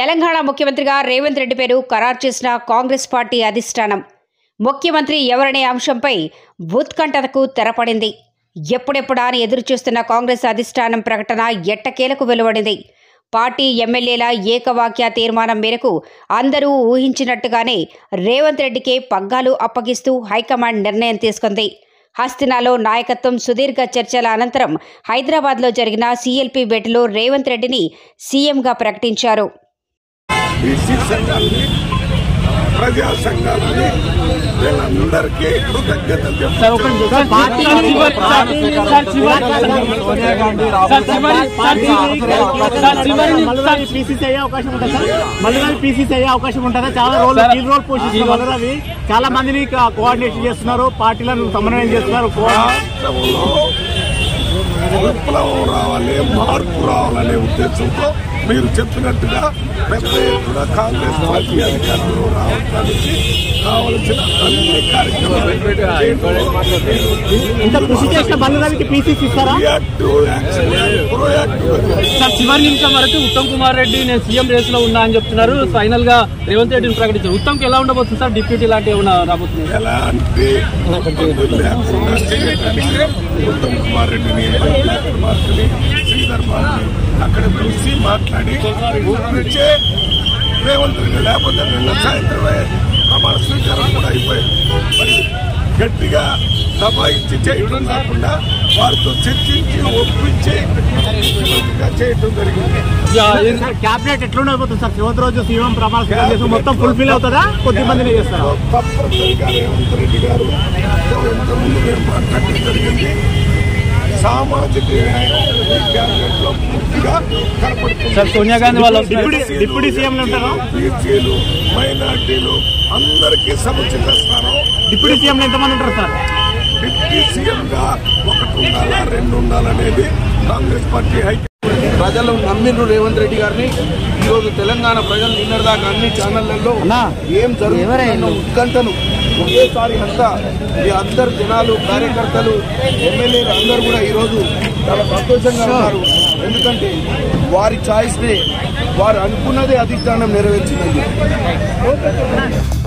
తెలంగాణ ముఖ్యమంత్రిగా రేవంత్ రెడ్డి పేరు ఖరారు చేసిన కాంగ్రెస్ పార్టీ అధిష్టానం ముఖ్యమంత్రి ఎవరనే అంశంపై ఉత్కంఠతకు తెరపడింది ఎప్పుడెప్పుడా అని ఎదురుచూస్తున్న కాంగ్రెస్ అధిష్టానం ప్రకటన ఎట్టకేలకు వెలువడింది పార్టీ ఎమ్మెల్యేల ఏకవాక్య తీర్మానం మేరకు అందరూ ఊహించినట్టుగానే రేవంత్ రెడ్డికే పగ్గాలు అప్పగిస్తూ హైకమాండ్ నిర్ణయం తీసుకుంది హస్తినాలో నాయకత్వం సుదీర్ఘ చర్చల అనంతరం హైదరాబాద్లో జరిగిన సీఎల్పీ భేటీలో రేవంత్ రెడ్డిని సీఎంగా ప్రకటించారు బీసీ సంఘాలని ప్రజా సంఘాలని వీళ్ళందరికీ కృతజ్ఞతలు చెప్తారు పార్టీ పీసీసీ అయ్యే అవకాశం ఉంటుంది సార్ మల్లరావి పీసీసీ అయ్యే అవకాశం ఉంటుందా చాలా రోల్ కీ రోల్ పోషిస్తున్నారు మల్లరావి చాలా మందిని కోఆర్డినేషన్ చేస్తున్నారు పార్టీలను సమన్వయం చేస్తున్నారు రాష్ట్రంలో విప్లవం రావాలి మార్పు రావాలనే ఉద్దేశంతో మీరు చెప్పినట్టుగా పెద్ద ఎత్తున కాంగ్రెస్ పార్టీ అధికారులు రావడానికి కావలసిన అన్ని కార్యక్రమాలు ఇంత కృషి చేసిన మల్లరావికి పీసీసీ ఇస్తారా రియాక్టివ్ యాక్షన్ ప్రోయాక్టివ్ సార్ చివరి నిమిషం వరకు ఉత్తమ్ కుమార్ రెడ్డి నేను సీఎం రేస్ లో ఉన్నా అని చెప్తున్నారు ఫైనల్ గా రేవంత్ రెడ్డిని ప్రకటించారు ఉత్తమ్ కి ఎలా ఉండబోతుంది సార్ డిప్యూటీ లాంటి ఏమైనా రాబోతుంది ఎలాంటి ఇబ్బందులు లేకుండా చేయడానికి ఉత్తమ్ కుమార్ రెడ్డిని బ్లాక్ మార్క్ని శ్రీధర్ బాబుని అక్కడ పిలిచి మాట్లాడి ఒప్పించే రేవంత్ రెడ్డి లేకపోతే నిన్న సాయంత్రమే ప్రమాణ స్వీకారం కూడా అయిపోయింది మరి గట్టిగా దబాయించి చేయడం కాకుండా వారితో చర్చించి ఒప్పించి ముఖ్యమంత్రిగా చేయడం జరిగింది క్యాబినెట్ ఎట్లా ఉండబోతుంది సార్ చివరి రోజు సీఎం ప్రమాణ స్వీకారం చేసి మొత్తం ఫుల్ఫిల్ అవుతుందా కొద్ది మందిని చేస్తారా తప్పనిసరిగా రేవంత్ రెడ్డి గారు ఇంతకుముందు మేము మాట్లాడడం జరిగింది సామాజిక న్యాయం ఈ క్యాబినెట్ లో పూర్తిగా కనపడుతుంది సార్ సోనియా గాంధీ వాళ్ళు డిప్యూటీ డిప్యూటీ సీఎంలు ఉంటారా బీసీలు మైనార్టీలు అందరికీ సముచిత స్థానం డిప్యూటీ సీఎంలు ఎంతమంది ఉంటారు సార్ డిప్యూటీ సీఎం గా ఒకటి ఉండాలా రెండు ఉండాలనేది కాంగ్రెస్ పార్టీ హైకమాండ్ ప్రజలు నమ్మిండ్రు రేవంత్ రెడ్డి గారిని ఈరోజు తెలంగాణ ప్రజలు నిన్నటిదాకా అన్ని ఛానళ్లలో ఏం జరుగుతుందన్న ఉత్కంఠను ఒకేసారి అంతా ఈ అందరు జనాలు కార్యకర్తలు ఎమ్మెల్యేలు అందరూ కూడా ఈరోజు చాలా సంతోషంగా ఉన్నారు ఎందుకంటే వారి ఛాయిస్నే వారు అనుకున్నదే అధిష్టానం నెరవేర్చిందని